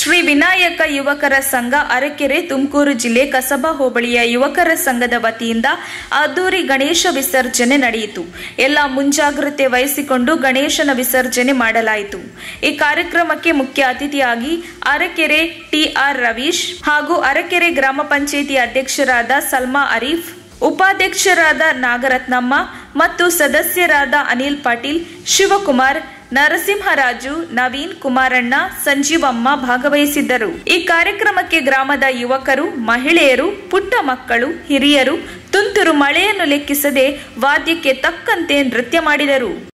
ಶ್ರೀ ವಿನಾಯಕ ಯುವಕರ ಸಂಘ ಅರಕೆರೆ ತುಮಕೂರು ಜಿಲ್ಲೆ ಕಸಬಾ ಹೋಬಳಿಯ ಯುವಕರ ಸಂಘದ ವತಿಯಿಂದ ಅದ್ದೂರಿ ಗಣೇಶ ವಿಸರ್ಜನೆ ನಡೆಯಿತು ಎಲ್ಲ ಮುಂಜಾಗ್ರತೆ ವಹಿಸಿಕೊಂಡು ಗಣೇಶನ ವಿಸರ್ಜನೆ ಮಾಡಲಾಯಿತು ಈ ಕಾರ್ಯಕ್ರಮಕ್ಕೆ ಮುಖ್ಯ ಅತಿಥಿಯಾಗಿ ಅರಕೆರೆ ಟಿಆರ್ ರವೀಶ್ ಹಾಗೂ ಅರಕೆರೆ ಗ್ರಾಮ ಪಂಚಾಯಿತಿ ಅಧ್ಯಕ್ಷರಾದ ಸಲ್ಮಾ ಅರೀಫ್ ಉಪಾಧ್ಯಕ್ಷರಾದ ನಾಗರತ್ನಮ್ಮ ಮತ್ತು ಸದಸ್ಯರಾದ ಅನಿಲ್ ಪಾಟೀಲ್ ಶಿವಕುಮಾರ್ ನರಸಿಂಹರಾಜು ನವೀನ್ ಕುಮಾರಣ್ಣ ಸಂಜೀವಮ್ಮ ಭಾಗವಹಿಸಿದ್ದರು ಈ ಕಾರ್ಯಕ್ರಮಕ್ಕೆ ಗ್ರಾಮದ ಯುವಕರು ಮಹಿಳೆಯರು ಪುಟ್ಟ ಮಕ್ಕಳು ಹಿರಿಯರು ತುಂತುರು ಮಳೆಯನ್ನು ಲೆಕ್ಕಿಸದೆ ವಾದ್ಯಕ್ಕೆ ತಕ್ಕಂತೆ ನೃತ್ಯ ಮಾಡಿದರು